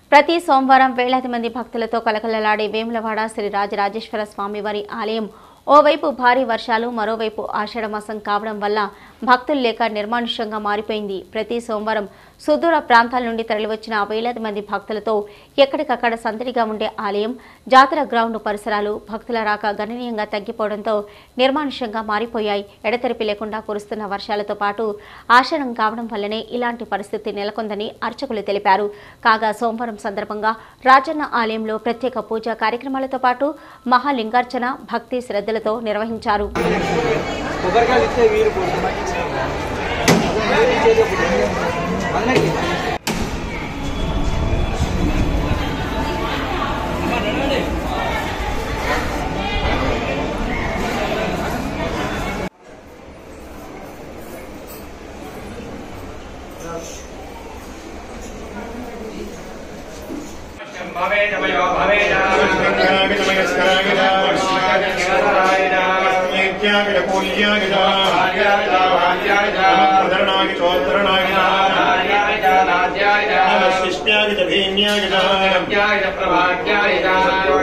ప్రతి సోమవారం వేలాది మంది భక్తులతో కలకలలాడే వేములవాడ శ్రీ రాజరాజేశ్వర స్వామివారి ఆలయం ఓవైపు భారీ వర్షాలు మరోవైపు ఆషాఢమాసం కావడం వల్ల భక్తులు లేక నిర్మానుష్యంగా మారిపోయింది ప్రతి సోమవారం సుదూర ప్రాంతాల నుండి తరలివచ్చిన వేలాది మంది భక్తులతో ఎక్కడికక్కడ సందడిగా ఉండే ఆలయం జాతర గ్రౌండ్ పరిసరాలు భక్తుల రాక గణనీయంగా తగ్గిపోవడంతో నిర్మానుష్యంగా మారిపోయాయి ఎడతెరిపి లేకుండా కురుస్తున్న వర్షాలతో పాటు ఆషాఢం కావడం వల్లనే ఇలాంటి పరిస్థితి నెలకొందని అర్చకులు తెలిపారు కాగా సోమవారం సందర్భంగా రాజన్న ఆలయంలో ప్రత్యేక పూజా కార్యక్రమాలతో పాటు మహాలింగార్చన భక్తి శ్రద్ధలతో నిర్వహించారు కొబ్బరికాయలు ఇస్తే వీరు శిష్ట్యాగిత భీమ్యాగిత ప్రభాగ్యాయ